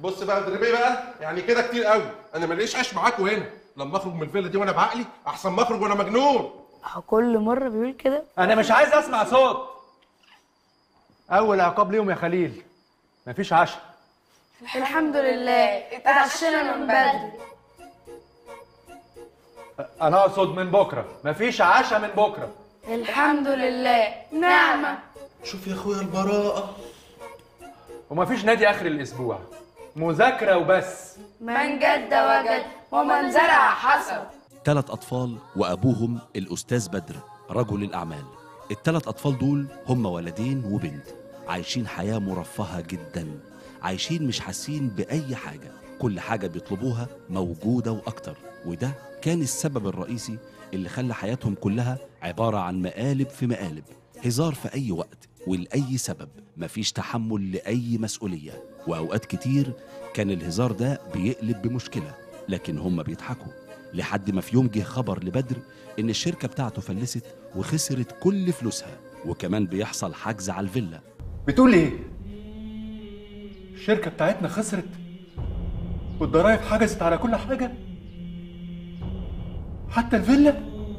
بص بقى دربيه بقى يعني كده كتير قوي انا ماليش عيش معاكوا هنا لما اخرج من الفيلا دي وانا بعقلي احسن ما اخرج وانا مجنون هو كل مرة بيقول كده انا مش عايز اسمع صوت اول عقاب ليهم يا خليل مفيش عشاء الحمد لله اتعشينا من بدري انا اقصد من بكره مفيش عشاء من بكره الحمد لله نعمة شوف يا اخويا البراءه ومفيش نادي اخر الاسبوع مذاكره وبس من جد وجد ومن زرع حصد ثلاث أطفال وأبوهم الأستاذ بدر رجل الأعمال الثلاث أطفال دول هم ولدين وبنت عايشين حياة مرفهة جدا عايشين مش حاسين بأي حاجة كل حاجة بيطلبوها موجودة وأكتر وده كان السبب الرئيسي اللي خلى حياتهم كلها عبارة عن مقالب في مقالب هزار في أي وقت ولأي سبب مفيش تحمل لأي مسؤولية وأوقات كتير كان الهزار ده بيقلب بمشكلة لكن هم بيضحكوا لحد ما في يوم جه خبر لبدر إن الشركة بتاعته فلست وخسرت كل فلوسها وكمان بيحصل حجز على الفيلا بتقول ايه الشركه بتاعتنا خسرت والضرايب حجزت على كل حاجه حتى الفيلا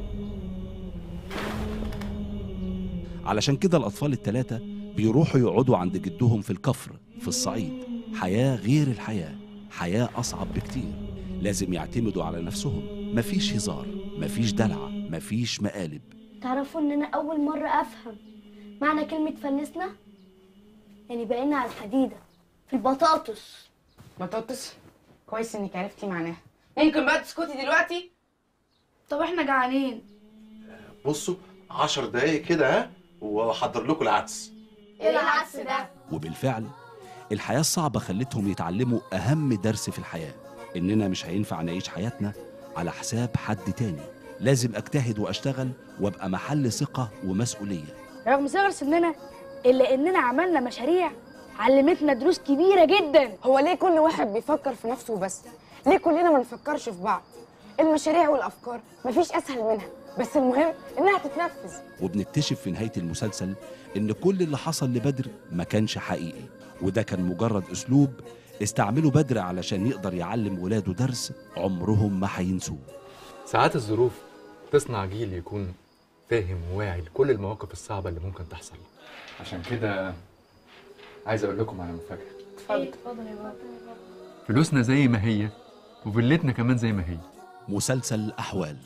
علشان كده الأطفال التلاتة بيروحوا يقعدوا عند جدهم في الكفر في الصعيد حياة غير الحياة حياة أصعب بكتير لازم يعتمدوا على نفسهم مفيش هزار مفيش دلع مفيش مقالب تعرفوا ان انا اول مرة افهم معنى كلمة فلسنا يعني بقينا على الحديدة في البطاطس بطاطس كويس انك عرفتي معناها ممكن بقى تسكتي دلوقتي طب احنا جعانين بصوا 10 دقايق كده ها واحضر لكم العدس ايه العدس ده وبالفعل الحياة الصعبة خلتهم يتعلموا أهم درس في الحياة إننا مش هينفع نعيش حياتنا على حساب حد تاني لازم أجتهد وأشتغل وأبقى محل ثقة ومسؤولية رغم صغر سننا الا اننا عملنا مشاريع علمتنا دروس كبيرة جدا هو ليه كل واحد بيفكر في نفسه وبس ليه كلنا ما نفكرش في بعض المشاريع والافكار مفيش اسهل منها بس المهم انها تتنفذ وبنكتشف في نهاية المسلسل إن كل اللي حصل لبدر ما كانش حقيقي وده كان مجرد أسلوب استعمله بدر علشان يقدر يعلم ولاده درس عمرهم ما هينسوه ساعات الظروف تصنع جيل يكون فاهم وواعي لكل المواقف الصعبة اللي ممكن تحصل عشان كده عايز أقول لكم على مفاجأة اتفضل فلوسنا زي ما هي وفيلتنا كمان زي ما هي مسلسل أحوال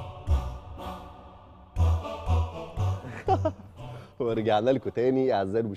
ورجعنا لكم تاني اعزائي